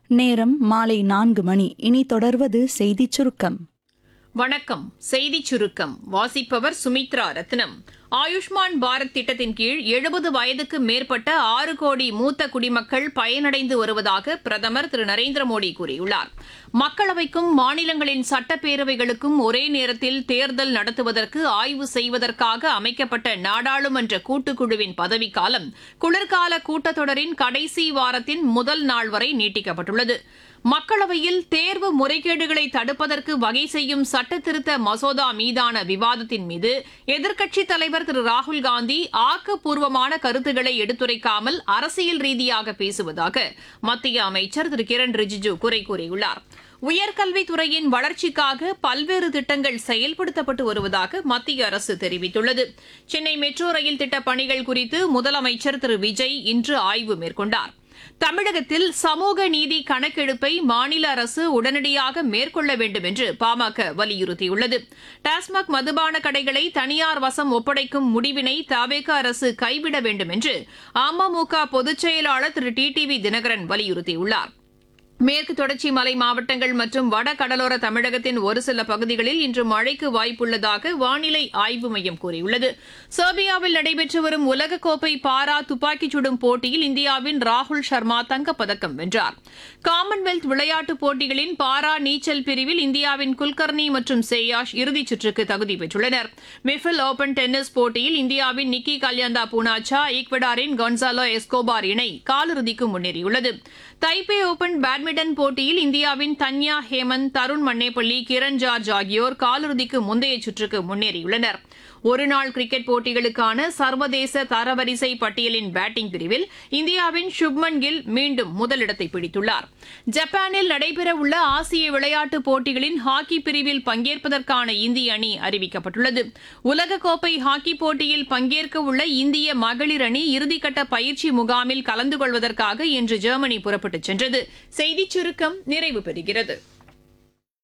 நேரம் மாலை நான்கு மணி இனி தொடர்வது செய்திச் சுருக்கம் வணக்கம் செய்திச் சுருக்கம் வாசிப்பவர் சுமித்ரா ரத்னம் ஆயுஷ்மான் பாரத் திட்டத்தின் கீழ் எழுபது வயதுக்கு மேற்பட்ட ஆறு கோடி மூத்த குடிமக்கள் பயனடைந்து வருவதாக பிரதமர் திரு நரேந்திர மோடி கூறியுள்ளார் மக்களவைக்கும் மாநிலங்களின் சட்டப்பேரவைகளுக்கும் ஒரே நேரத்தில் தேர்தல் நடத்துவதற்கு ஆய்வு செய்வதற்காக அமைக்கப்பட்ட நாடாளுமன்ற கூட்டுக்குழுவின் பதவிக்காலம் குளிர்கால கூட்டத்தொடரின் கடைசி வாரத்தின் முதல் நாள் வரை நீட்டிக்கப்பட்டுள்ளது மக்களவையில் தேர்வு முறைகேடுகளை தடுப்பதற்கு வகை செய்யும் சட்டத்திருத்த மசோதா மீதான விவாதத்தின் மீது எதிர்க்கட்சித் தலைவர் திரு ராகுல் காந்தி ஆக்கப்பூர்வமான கருத்துக்களை எடுத்துரைக்காமல் அரசியல் ரீதியாக பேசுவதாக மத்திய அமைச்சர் திரு கிரண் ரிஜிஜு குறை கூறியுள்ளார் உயர்கல்வித்துறையின் வளர்ச்சிக்காக பல்வேறு திட்டங்கள் செயல்படுத்தப்பட்டு வருவதாக மத்திய அரசு தெரிவித்துள்ளது சென்னை மெட்ரோ ரயில் திட்ட பணிகள் குறித்து முதலமைச்சர் திரு விஜய் இன்று ஆய்வு மேற்கொண்டார் தமிழகத்தில் சமூக நீதி கணக்கெடுப்பை மாநில அரசு உடனடியாக மேற்கொள்ள வேண்டும் என்று பாமக வலியுறுத்தியுள்ளது டாஸ்மாக் மதுபான கடைகளை தனியார் வசம் ஒப்படைக்கும் முடிவினை தவேக அரசு கைவிட வேண்டும் என்று அமமுக பொதுச் செயலாளர் திரு டி டி வி தினகரன் வலியுறுத்தியுள்ளார் மேற்கு தொடர்ச்சி மலை மாவட்டங்கள் மற்றும் வட கடலோர தமிழகத்தின் ஒரு சில பகுதிகளில் இன்று மழைக்கு வாய்ப்புள்ளதாக வானிலை ஆய்வு மையம் கூறியுள்ளது செர்பியாவில் நடைபெற்று வரும் உலகக்கோப்பை பாரா துப்பாக்கிச் சுடும் போட்டியில் இந்தியாவின் ராகுல் சர்மா தங்கப்பதக்கம் வென்றார் காமன்வெல்த் விளையாட்டுப் போட்டிகளின் பாரா நீச்சல் பிரிவில் இந்தியாவின் குல்கர்னி மற்றும் சேயாஷ் இறுதிச் சுற்றுக்கு தகுதி பெற்றுள்ளனர் மிஃபில் ஓபன் டென்னிஸ் போட்டியில் இந்தியாவின் நிக்கி கல்யாந்தா பூனாச்சா ஈக்வடாரின் கொன்சாலோ எஸ்கோபார் இணை காலிறுதிக்கு முன்னேறியுள்ளது தைப்பே ஓபன் பேட்மிண்டன் போட்டியில் இந்தியாவின் தன்யா ஹேமந்த் தருண் மன்னேப்பள்ளி கிரண் ஜார்ஜ் ஆகியோர் காலிறுதிக்கு முந்தைய சுற்றுக்கு முன்னேறியுள்ளனர் ஒருநாள் கிரிக்கெட் போட்டிகளுக்கான சர்வதேச தரவரிசை பட்டியலின் பேட்டிங் பிரிவில் இந்தியாவின் சுப்மன் கில் மீண்டும் முதலிடத்தை பிடித்துள்ளார் ஜப்பானில் நடைபெறவுள்ள ஆசிய விளையாட்டுப் போட்டிகளின் ஹாக்கி பிரிவில் பங்கேற்பதற்கான இந்திய அணி அறிவிக்கப்பட்டுள்ளது உலகக்கோப்பை ஹாக்கி போட்டியில் பங்கேற்க உள்ள இந்திய மகளிர் அணி இறுதிக்கட்ட பயிற்சி முகாமில் கலந்து கொள்வதற்காக இன்று ஜெர்மனி புறப்பட்டுச் சென்றது செய்திச் சுருக்கம் நிறைவு பெறுகிறது